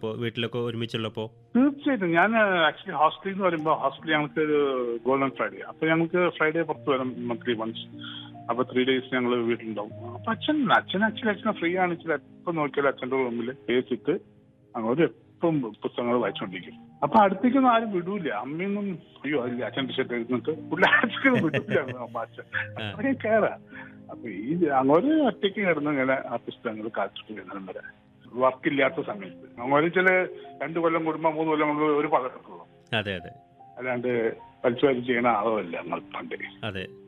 വീട്ടിലുള്ളപ്പോൾ വീട്ടിലൊക്കെ ഒരുമിച്ചുള്ളപ്പോൾ തീർച്ചയായിട്ടും ഞാൻ ആക്ച്വലി ഹോസ്റ്റലിൽ എന്ന് പറയുമ്പോൾ ഹോസ്റ്റലിൽ ഞങ്ങൾക്ക് ഒരു ഗോൾഡൻ ഫ്രൈഡേ അപ്പൊ ഞങ്ങൾക്ക് ഫ്രൈഡേ പുറത്ത് വരാം മന്ത്ലി വൺസ് അപ്പൊ ത്രീ ഡേയ്സ് ഞങ്ങൾ വീട്ടിലുണ്ടാവും അപ്പൊ അച്ഛൻ അച്ഛൻ ആക്ച്വലി അച്ഛനെ ഫ്രീ ആണ് വെച്ചാൽ എപ്പോ നോക്കിയാലും അച്ഛന്റെ റൂമിൽ ഏസിട്ട് അങ്ങോട്ട് എപ്പം പുസ്തകങ്ങൾ വായിച്ചുകൊണ്ടിരിക്കും അപ്പൊ അടുത്തേക്കൊന്നും ആരും വിടൂല അമ്മയൊന്നും അയ്യോ അതില്ല അച്ഛൻ ടിഷർട്ട് എഴുന്നിട്ട് പുള്ളി അച്ഛനും വിടൂല അപ്പൊ അച്ഛൻ അപ്പൊ ഞാൻ കയറാ അപ്പൊ ഈ അങ്ങോട്ട് ഒറ്റയ്ക്ക് കിടന്ന് ഇങ്ങനെ ആ പുസ്തകങ്ങൾ കാത്തിട്ട് വരുന്നതും വരെ വർക്കില്ലാത്ത സമയത്ത് അങ്ങോട്ട് ചില രണ്ടു കൊല്ലം കൂടുമ്പോ മൂന്ന് കൊല്ലം കൊണ്ട് ഒരു പകർത്തുള്ളൂ അതെ അതെ അല്ലാണ്ട് വലിച്ചു വലിച്ച് ചെയ്യണ ആളല്ല നമ്മൾ പണ്ട് അതെ